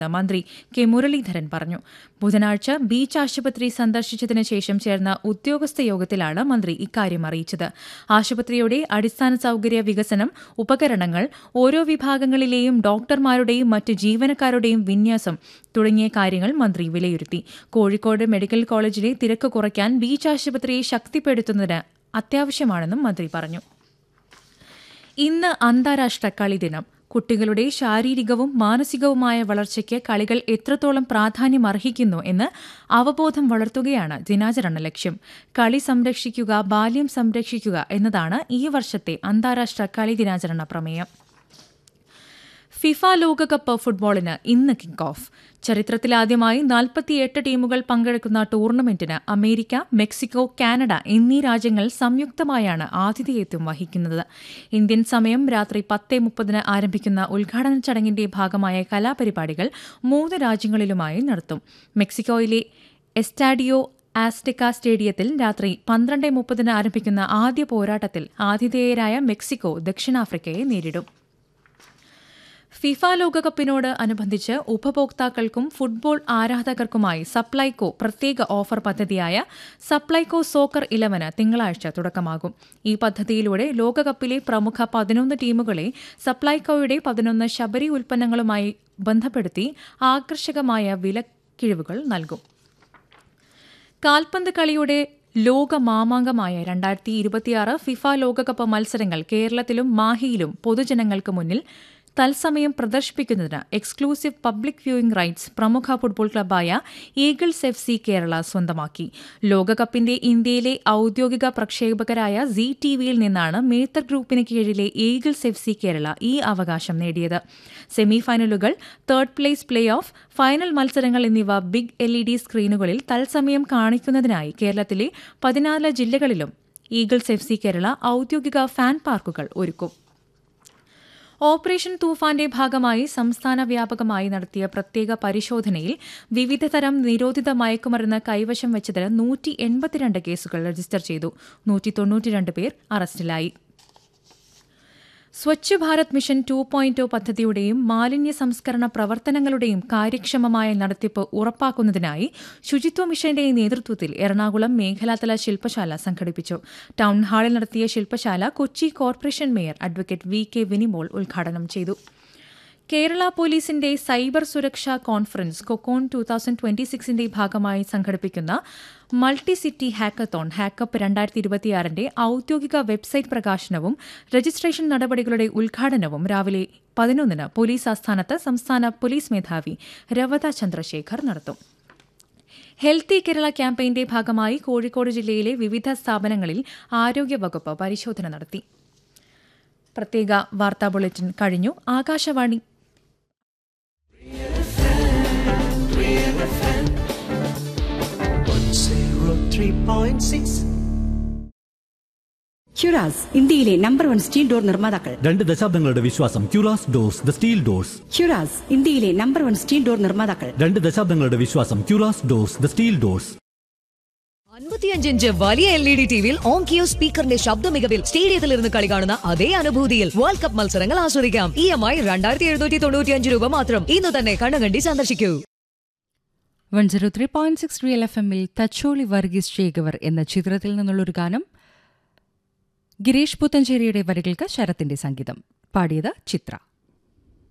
മന്ത്രി കെ മുരളീധരൻ പറഞ്ഞു ബുധനാഴ്ച ബീച്ച് ആശുപത്രി സന്ദർശിച്ചതിന് ശേഷം ചേർന്ന ഉദ്യോഗസ്ഥ യോഗത്തിലാണ് മന്ത്രി ഇക്കാര്യം അറിയിച്ചത് ആശുപത്രിയുടെ അടിസ്ഥാന സൌകര്യ വികസനം ഉപകരണങ്ങൾ ഓരോ വിഭാഗങ്ങളിലെയും ഡോക്ടർമാരുടെയും മറ്റ് ജീവനക്കാരുടെയും വിന്യാസം തുടങ്ങിയ കാര്യങ്ങൾ മന്ത്രി വിലയിരുത്തി കോഴിക്കോട് മെഡിക്കൽ കോളേജിലെ തിരക്ക് കുറയ്ക്കാൻ ബീച്ച് ആശുപത്രിയെ ശക്തിപ്പെടുത്തുന്നതിന് അത്യാവശ്യമാണെന്നും മന്ത്രി പറഞ്ഞു ഇന്ന് അന്താരാഷ്ട്ര കളി ദിനം കുട്ടികളുടെ ശാരീരികവും മാനസികവുമായ വളർച്ചയ്ക്ക് കളികൾ എത്രത്തോളം പ്രാധാന്യം അർഹിക്കുന്നു എന്ന് അവബോധം വളർത്തുകയാണ് ദിനാചരണ ലക്ഷ്യം കളി സംരക്ഷിക്കുക ബാല്യം സംരക്ഷിക്കുക എന്നതാണ് ഈ വർഷത്തെ അന്താരാഷ്ട്ര കളി ദിനാചരണ പ്രമേയം ഫിഫ ലോകകപ്പ് ഫുട്ബോളിന് ഇന്ന് കിക്ക് ഓഫ് ചരിത്രത്തിലാദ്യമായി നാൽപ്പത്തിയെട്ട് ടീമുകൾ പങ്കെടുക്കുന്ന ടൂർണമെന്റിന് അമേരിക്ക മെക്സിക്കോ കാനഡ എന്നീ രാജ്യങ്ങൾ സംയുക്തമായാണ് ആതിഥേയത്വം വഹിക്കുന്നത് ഇന്ത്യൻ സമയം രാത്രി പത്ത് മുപ്പതിന് ആരംഭിക്കുന്ന ഉദ്ഘാടന ചടങ്ങിന്റെ ഭാഗമായ കലാപരിപാടികൾ മൂന്ന് രാജ്യങ്ങളിലുമായി നടത്തും മെക്സിക്കോയിലെ എസ്റ്റാഡിയോ ആസ്റ്റിക്ക സ്റ്റേഡിയത്തിൽ രാത്രി പന്ത്രണ്ട് മുപ്പതിന് ആരംഭിക്കുന്ന ആദ്യ പോരാട്ടത്തിൽ ആതിഥേയരായ മെക്സിക്കോ ദക്ഷിണാഫ്രിക്കയെ നേരിടും ഫിഫ ലോകകപ്പിനോട് അനുബന്ധിച്ച് ഉപഭോക്താക്കൾക്കും ഫുട്ബോൾ ആരാധകർക്കുമായി സപ്ലൈകോ പ്രത്യേക ഓഫർ പദ്ധതിയായ സപ്ലൈകോ സോക്കർ ഇലവന് തിങ്കളാഴ്ച തുടക്കമാകും ഈ പദ്ധതിയിലൂടെ ലോകകപ്പിലെ പ്രമുഖ പതിനൊന്ന് ടീമുകളെ സപ്ലൈകോയുടെ പതിനൊന്ന് ശബരി ഉൽപ്പന്നങ്ങളുമായി ബന്ധപ്പെടുത്തി ആകർഷകമായ വിലക്കിഴിവുകൾ നൽകും കാൽപന്ത് കളിയുടെ ലോക മാമാങ്കമായ രണ്ടായിരത്തി ഇരുപത്തിയാറ് ഫിഫ ലോകകപ്പ് മത്സരങ്ങൾ കേരളത്തിലും മാഹിയിലും പൊതുജനങ്ങൾക്ക് മുന്നിൽ തത്സമയം പ്രദർശിപ്പിക്കുന്നതിന് എക്സ്ക്ലൂസീവ് പബ്ലിക് വ്യൂയിംഗ് റൈറ്റ്സ് പ്രമുഖ ഫുട്ബോൾ ക്ലബായ ഈഗിൾസ് എഫ് സി കേരള സ്വന്തമാക്കി ലോകകപ്പിന്റെ ഇന്ത്യയിലെ ഔദ്യോഗിക പ്രക്ഷേപകരായ സി ടി വിയിൽ നിന്നാണ് മേത്തർ ഗ്രൂപ്പിന് കീഴിലെ ഈഗിൾസ് എഫ് സി കേരള ഈ അവകാശം നേടിയത് സെമിഫൈനലുകൾ third place play off final മത്സരങ്ങൾ എന്നിവ ബിഗ് എൽ ഇ ഡി സ്ക്രീനുകളിൽ തത്സമയം കാണിക്കുന്നതിനായി കേരളത്തിലെ പതിനാല് ജില്ലകളിലും ഈഗിൾസ് എഫ് സി കേരള ഔദ്യോഗിക ഫാൻ പാർക്കുകൾ ഒരുക്കും ഓപ്പറേഷൻ തൂഫാന്റെ ഭാഗമായി സംസ്ഥാന വ്യാപകമായി നടത്തിയ പ്രത്യേക പരിശോധനയിൽ വിവിധതരം നിരോധിത മയക്കുമരുന്ന് കൈവശം വെച്ചതിന് നൂറ്റി എൺപത്തിരണ്ട് കേസുകൾ രജിസ്റ്റർ ചെയ്തു നൂറ്റി തൊണ്ണൂറ്റിരണ്ട് പേർ അറസ്റ്റിലായി Swachh Bharat mission two point പദ്ധതിയുടെയും മാലിന്യ സംസ്കരണ പ്രവർത്തനങ്ങളുടെയും കാര്യക്ഷമമായ നടത്തിപ്പ് ഉറപ്പാക്കുന്നതിനായി ശുചിത്വ മിഷന്റെ നേതൃത്വത്തിൽ എറണാകുളം മേഖലാതല ശില്പശാല സംഘടിപ്പിച്ചു ടൌൺ ഹാളിൽ നടത്തിയ ശില്പശാല Kochi corporation mayor advocate V K Vinimol ഉദ്ഘാടനം ചെയ്തു കേരള പോലീസിന്റെ സൈബർ സുരക്ഷാ conference Cocon two thousand twenty സിക്സിന്റെ ഭാഗമായി സംഘടിപ്പിക്കുന്ന മൾട്ടി സിറ്റി ഹാക്കത്തോൺ ഹാക്കപ്പ് രണ്ടായിരത്തി ഇരുപത്തിയാറിന്റെ ഔദ്യോഗിക വെബ്സൈറ്റ് പ്രകാശനവും രജിസ്ട്രേഷൻ നടപടികളുടെ ഉദ്ഘാടനവും രാവിലെ പതിനൊന്നിന് പോലീസ് ആസ്ഥാനത്ത് സംസ്ഥാന പോലീസ് മേധാവി രവത ചന്ദ്രശേഖർ നടത്തും ഹെൽത്തി കേരള ക്യാമ്പയിന്റെ ഭാഗമായി കോഴിക്കോട് ജില്ലയിലെ വിവിധ സ്ഥാപനങ്ങളിൽ ആരോഗ്യവകുപ്പ് പരിശോധന നടത്തി പ്രത്യേക വാർത്താ ബുള്ളറ്റിൻ കഴിഞ്ഞു ആകാശവാണി ക്യുറാസ് ഇന്ത്യയിലെ നമ്പർ വൺ സ്റ്റീൽ ഡോർ നിർമ്മാതാക്കൾ രണ്ട് ദശാബ്ദങ്ങളുടെ വിശ്വാസം ക്യൂറാസ് ഡോർസ് ദ സ്റ്റീൽ ഡോർസ് ക്യുറാസ് ഇന്ത്യയിലെ നമ്പർ വൺ സ്റ്റീൽ ഡോർ നിർമ്മാതാക്കൾ രണ്ട് ദശാബ്ദങ്ങളുടെ വിശ്വാസം ക്യൂറാസ് ഡോർസ് ദ സ്റ്റീൽ ഡോർസ് അൻപത്തിയഞ്ചിഞ്ച് വലിയ എൽ ഇ ഡി ടിവിയിൽ ഓൺ കിയോ സ്പീക്കറിന്റെ ശബ്ദ മികവിൽ സ്റ്റേഡിയത്തിൽ ഇരുന്ന് കളി കാണുന്ന അതേ അനുഭൂതിയിൽ വേൾഡ് കപ്പ് മത്സരങ്ങൾ ആസ്വദിക്കാം ഇ എം ഐ രണ്ടായിരത്തി എഴുന്നൂറ്റി തൊണ്ണൂറ്റിയഞ്ച് രൂപ മാത്രം ഇന്ന് തന്നെ കണ്ണുകണ്ടി സന്ദർശിക്കൂ one zero three point six real F എമ്മിൽ തച്ചോളി വർഗീസ് ചേകവർ എന്ന ചിത്രത്തിൽ നിന്നുള്ളൊരു ഗാനം ഗിരീഷ് പുത്തഞ്ചേരിയുടെ വരികൾക്ക് ശരത്തിന്റെ സംഗീതം പാടിയത് ചിത്ര